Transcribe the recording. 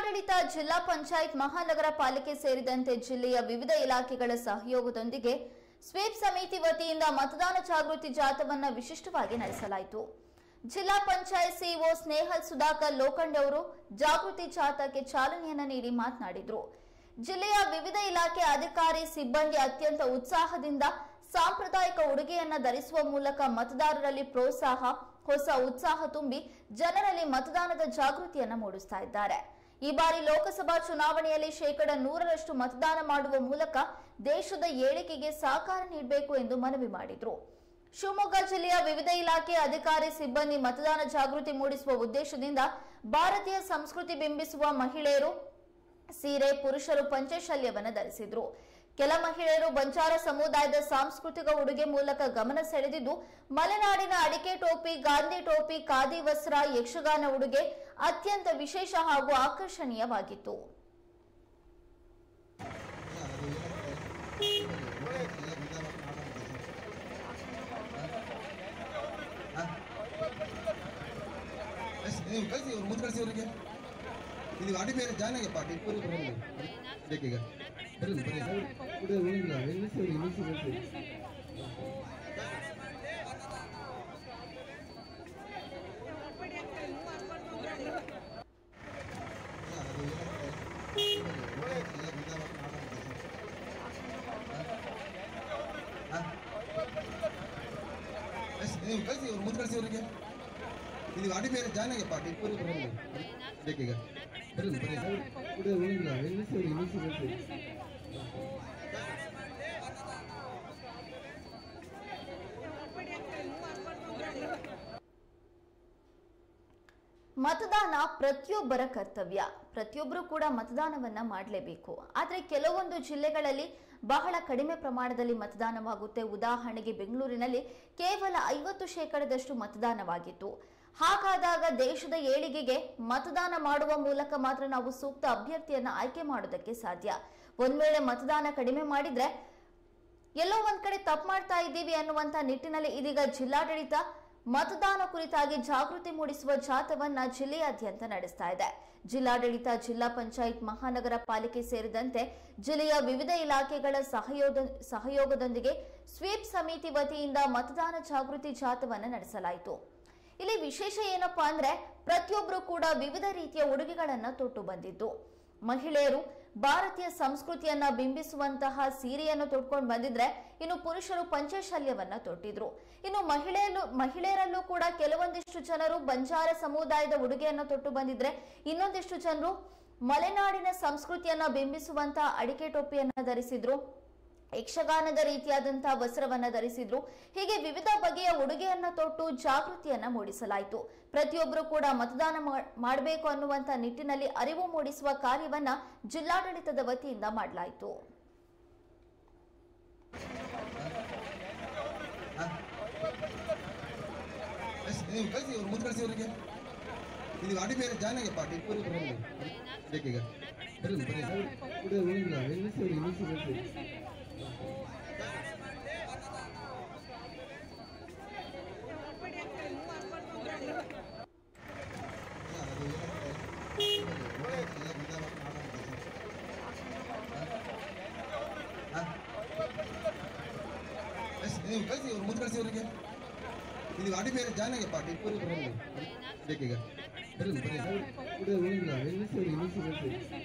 ಜಿಲ್ಲಾಡಳಿತ ಜಿಲ್ಲಾ ಪಂಚಾಯತ್ ಮಹಾನಗರ ಪಾಲಿಕೆ ಸೇರಿದಂತೆ ಜಿಲ್ಲೆಯ ವಿವಿಧ ಇಲಾಖೆಗಳ ಸಹಯೋಗದೊಂದಿಗೆ ಸ್ವೀಪ್ ಸಮಿತಿ ವತಿಯಿಂದ ಮತದಾನ ಜಾಗೃತಿ ಜಾಥವನ್ನ ವಿಶಿಷ್ಟವಾಗಿ ನಡೆಸಲಾಯಿತು ಜಿಲ್ಲಾ ಪಂಚಾಯತ್ ಸಿಇಒ ಸ್ನೇಹಲ್ ಸುಧಾಕರ್ ಲೋಖಂಡ್ ಅವರು ಜಾಗೃತಿ ಜಾಥಾಕ್ಕೆ ಚಾಲನೆಯನ್ನ ನೀಡಿ ಮಾತನಾಡಿದರು ಜಿಲ್ಲೆಯ ವಿವಿಧ ಇಲಾಖೆ ಅಧಿಕಾರಿ ಸಿಬ್ಬಂದಿ ಅತ್ಯಂತ ಉತ್ಸಾಹದಿಂದ ಸಾಂಪ್ರದಾಯಿಕ ಉಡುಗೆಯನ್ನ ಧರಿಸುವ ಮೂಲಕ ಮತದಾರರಲ್ಲಿ ಪ್ರೋತ್ಸಾಹ ಹೊಸ ಉತ್ಸಾಹ ತುಂಬಿ ಜನರಲ್ಲಿ ಮತದಾನದ ಜಾಗೃತಿಯನ್ನ ಮೂಡಿಸ್ತಾ ಇದ್ದಾರೆ ಈ ಬಾರಿ ಲೋಕಸಭಾ ಚುನಾವಣೆಯಲ್ಲಿ ಶೇಕಡ ನೂರರಷ್ಟು ಮತದಾನ ಮಾಡುವ ಮೂಲಕ ದೇಶದ ಏಳಿಗೆಗೆ ಸಹಕಾರ ನೀಡಬೇಕು ಎಂದು ಮನವಿ ಮಾಡಿದರು ಶಿವಮೊಗ್ಗ ಜಿಲ್ಲೆಯ ವಿವಿಧ ಇಲಾಖೆ ಅಧಿಕಾರಿ ಸಿಬ್ಬಂದಿ ಮತದಾನ ಜಾಗೃತಿ ಮೂಡಿಸುವ ಉದ್ದೇಶದಿಂದ ಭಾರತೀಯ ಸಂಸ್ಕೃತಿ ಬಿಂಬಿಸುವ ಮಹಿಳೆಯರು ಸೀರೆ ಪುರುಷರು ಪಂಚಶಲ್ಯವನ್ನು ಧರಿಸಿದ್ರು ಕೆಲ ಮಹಿಳೆಯರು ಬಂಜಾರ ಸಮುದಾಯದ ಸಾಂಸ್ಕೃತಿಕ ಉಡುಗೆ ಮೂಲಕ ಗಮನ ಸೆಳೆದಿದ್ದು ಮಲೆನಾಡಿನ ಅಡಿಕೆ ಟೋಪಿ ಗಾಂಧಿ ಟೋಪಿ ಖಾದಿ ವಸ್ತ್ರ ಯಕ್ಷಗಾನ ಉಡುಗೆ ಅತ್ಯಂತ ವಿಶೇಷ ಹಾಗೂ ಆಕರ್ಷಣೀಯವಾಗಿತ್ತು ಎಸ್ ನೀವು ಕಳಿಸಿ ಅವ್ರು ಮುಂದೆ ಕಳಿಸಿ ಅವರಿಗೆ ಇದು ಅಡಿ ಬೇರೆ ಜಾಯ್ನ್ ಆಗ್ಯಪ್ಪ ಟಿಪ್ಪೂರಿ ಬರಲಿ ಬೇಕೀಗ ಬರಲಿ ಬರೀ ಕೂಡ ಉಳಿದಿಲ್ಲ ನಿಲ್ಲಿಸಿ ನಿಲ್ಲಿಸಿ ನಿಲ್ಲಿಸಿ ಎಸ್ ನೀವು ಕಳಿಸಿ ಅವ್ರು ಮುಂದೆ ಕಳಿಸಿ ಅವರಿಗೆ ಇದು ಅಡಿ ಬೇರೆ ಜಾಯ್ನ್ ಆಗ್ಯಪ್ಪ ಟಿಪ್ಪೂರಿ ಬರಲಿ ಬೇಕೀಗ ಬರಲಿ ಬರೀ ಕೂಡ ಉಳಿದಿಲ್ಲ ನಿಲ್ಲಿಸಿ ನಿಲ್ಲಿಸಿ ನಿಲ್ಲಿಸಿ ಮತದಾನ ಪ್ರತಿಯೊಬ್ಬರ ಕರ್ತವ್ಯ ಪ್ರತಿಯೊಬ್ಬರು ಕೂಡ ಮತದಾನವನ್ನ ಮಾಡಲೇಬೇಕು ಆದರೆ ಕೆಲವೊಂದು ಜಿಲ್ಲೆಗಳಲ್ಲಿ ಬಹಳ ಕಡಿಮೆ ಪ್ರಮಾಣದಲ್ಲಿ ಮತದಾನವಾಗುತ್ತೆ ಉದಾಹರಣೆಗೆ ಬೆಂಗಳೂರಿನಲ್ಲಿ ಕೇವಲ ಐವತ್ತು ಶೇಕಡದಷ್ಟು ಮತದಾನವಾಗಿತ್ತು ಹಾಗಾದಾಗ ದೇಶದ ಏಳಿಗೆಗೆ ಮತದಾನ ಮಾಡುವ ಮೂಲಕ ಮಾತ್ರ ನಾವು ಸೂಕ್ತ ಅಭ್ಯರ್ಥಿಯನ್ನ ಆಯ್ಕೆ ಮಾಡೋದಕ್ಕೆ ಸಾಧ್ಯ ಒಂದ್ ವೇಳೆ ಮತದಾನ ಕಡಿಮೆ ಮಾಡಿದ್ರೆ ಎಲ್ಲೋ ಒಂದ್ ಕಡೆ ತಪ್ಪು ಮಾಡ್ತಾ ಇದ್ದೀವಿ ಅನ್ನುವಂತ ನಿಟ್ಟಿನಲ್ಲಿ ಇದೀಗ ಜಿಲ್ಲಾಡಳಿತ ಮತದಾನ ಕುರಿತಾಗಿ ಜಾಗೃತಿ ಮೂಡಿಸುವ ಜಾಥವನ್ನ ಜಿಲ್ಲೆಯಾದ್ಯಂತ ನಡೆಸ್ತಾ ಇದೆ ಜಿಲ್ಲಾಡಳಿತ ಜಿಲ್ಲಾ ಪಂಚಾಯತ್ ಮಹಾನಗರ ಪಾಲಿಕೆ ಸೇರಿದಂತೆ ಜಿಲ್ಲೆಯ ವಿವಿಧ ಇಲಾಖೆಗಳ ಸಹಯೋಗ ಸಹಯೋಗದೊಂದಿಗೆ ಸ್ವೀಪ್ ಸಮಿತಿ ವತಿಯಿಂದ ಮತದಾನ ಜಾಗೃತಿ ಜಾಥವನ್ನ ನಡೆಸಲಾಯಿತು ಇಲ್ಲಿ ವಿಶೇಷ ಏನಪ್ಪಾ ಅಂದ್ರೆ ಪ್ರತಿಯೊಬ್ಬರು ಕೂಡ ವಿವಿಧ ರೀತಿಯ ಉಡುಗೆಗಳನ್ನ ತೊಟ್ಟು ಬಂದಿದ್ದು ಮಹಿಳೆಯರು ಭಾರತೀಯ ಸಂಸ್ಕೃತಿಯನ್ನ ಬಿಂಬಿಸುವಂತಹ ಸೀರೆಯನ್ನು ತೊಟ್ಕೊಂಡು ಬಂದಿದ್ರೆ ಇನ್ನು ಪುರುಷರು ಪಂಚಶಲ್ಯವನ್ನ ತೊಟ್ಟಿದ್ರು ಇನ್ನು ಮಹಿಳೆಯಲ್ಲೂ ಮಹಿಳೆಯರಲ್ಲೂ ಕೂಡ ಕೆಲವೊಂದಿಷ್ಟು ಜನರು ಬಂಜಾರ ಸಮುದಾಯದ ಉಡುಗೆಯನ್ನು ತೊಟ್ಟು ಬಂದಿದ್ರೆ ಇನ್ನೊಂದಿಷ್ಟು ಜನರು ಮಲೆನಾಡಿನ ಸಂಸ್ಕೃತಿಯನ್ನ ಬಿಂಬಿಸುವಂತಹ ಅಡಿಕೆ ಟೋಪಿಯನ್ನ ಧರಿಸಿದ್ರು ಯಕ್ಷಗಾನದ ರೀತಿಯಾದಂತಹ ವಸ್ತ್ರವನ್ನ ಧರಿಸಿದ್ರು ಹೀಗೆ ವಿವಿಧ ಬಗೆಯ ಉಡುಗೆಯನ್ನ ತೊಟ್ಟು ಜಾಗೃತಿಯನ್ನ ಮೂಡಿಸಲಾಯಿತು ಪ್ರತಿಯೊಬ್ಬರು ಕೂಡ ಮತದಾನ ಮಾಡಬೇಕು ಅನ್ನುವಂತ ನಿಟ್ಟಿನಲ್ಲಿ ಅರಿವು ಮೂಡಿಸುವ ಕಾರ್ಯವನ್ನ ಜಿಲ್ಲಾಡಳಿತದ ವತಿಯಿಂದ ಮಾಡಲಾಯಿತು ಎಸ್ ನೀವು ಕಳಿಸಿ ಅವ್ರು ಮುಂದೆ ಕಳಿಸಿ ಅವರಿಗೆ ಇದು ಅಡಿ ಬೇರೆ ಜಾಯ್ನ್ ಆಗ್ಯಪ್ಪ ಟಿಪ್ಪೂರಿ ಬರಲಿ ಬೇಕೀಗ ಬರಲಿ ಬರೀ ಕೂಡ ಉಳಿದಿಲ್ಲ ನಿಲ್ಲಿಸಿ ನಿಲ್ಲಿಸಿ ನಿಲ್ಲಿಸಿ ಎಸ್ ನೀವು ಕಳಿಸಿ ಅವ್ರು ಮುಂದೆ ಕಳಿಸಿ ಅವರಿಗೆ ಇದು ಅಡಿ ಬೇರೆ ಜಾಯ್ನ್ ಆಗ್ಯಪ್ಪ ಟಿಪ್ಪೂರಿ ಬರಲಿ ಬೇಕೀಗ ಬರಲಿ ಬರೀ ಕೂಡ ಉಳಿದಿಲ್ಲ ನಿಲ್ಲಿಸಿ ನಿಲ್ಲಿಸಿ ನಿಲ್ಲಿಸಿ